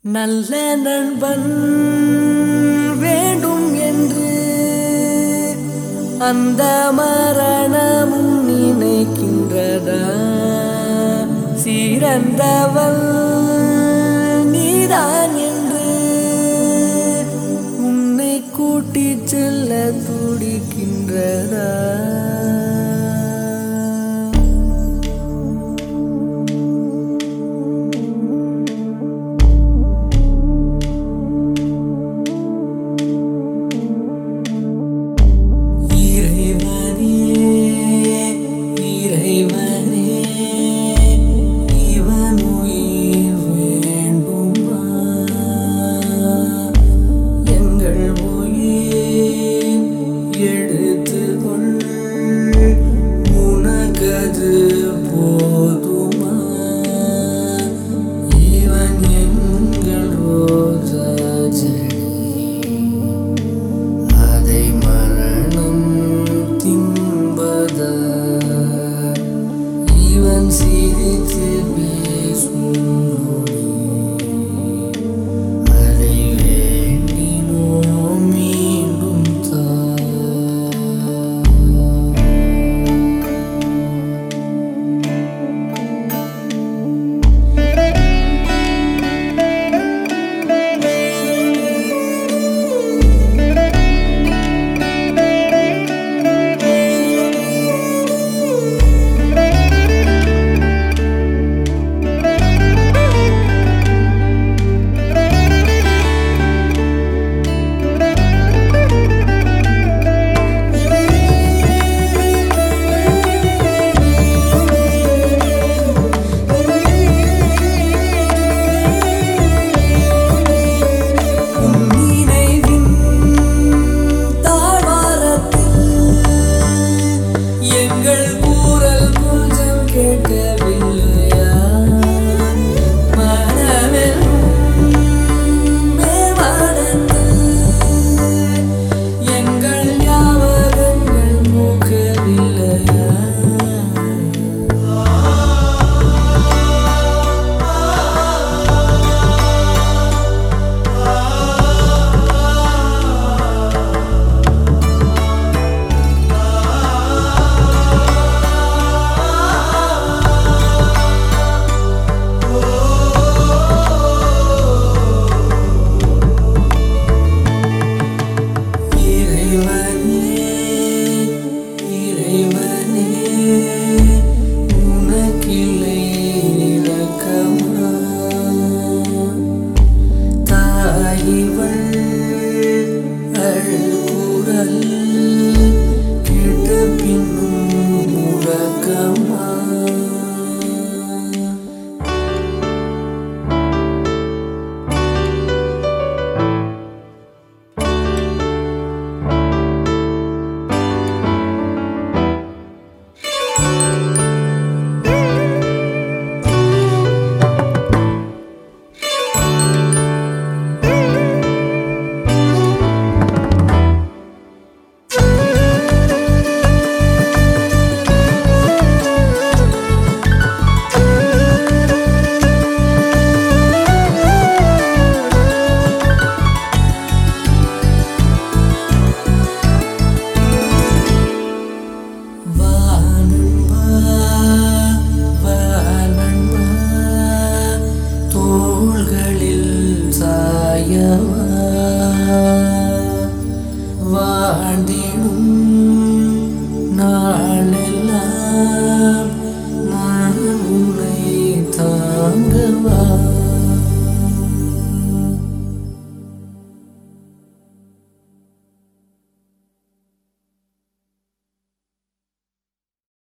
நல்ல நண்பன் வேண்டும் என்று அந்த மரணமும் நினைக்கின்றதா சிறந்தவள் நீதான் என்று உன்னை கூட்டிச் செல்ல துடிக்கின்றதா இறைவனே இறைவனே இவன் உயிர் வேண்டுமா எங்கள் உயிர் எடுத்துக்கொள் உனக்கது போதுமா இவன் எங்கள் ரோஜா செடி அதை மரணம் தின்பதா இவன் சிரித்து பேசும் நொடி. அதை வேண்டினோம் மீண்டும் தா உன் நினைவின் தாழ்வாரத்தில் எங்கள் கூறல் கொஞ்சம் கேட்கவில்லையா மனமெனும் மேல்வானத்தில் எங்கள் ஞாபகங்கள் மூக்கவில்லையா இறைவனே இறைவனே உனக்கில்லை இலக்கமா தாயிவள் அழுகுரல் கேட்ட பின்னும் உறக்கமா வா நண்பா வா நண்பா தோள்களில் சாயவா வாழ்ந்திடும் நாளெல்லாம்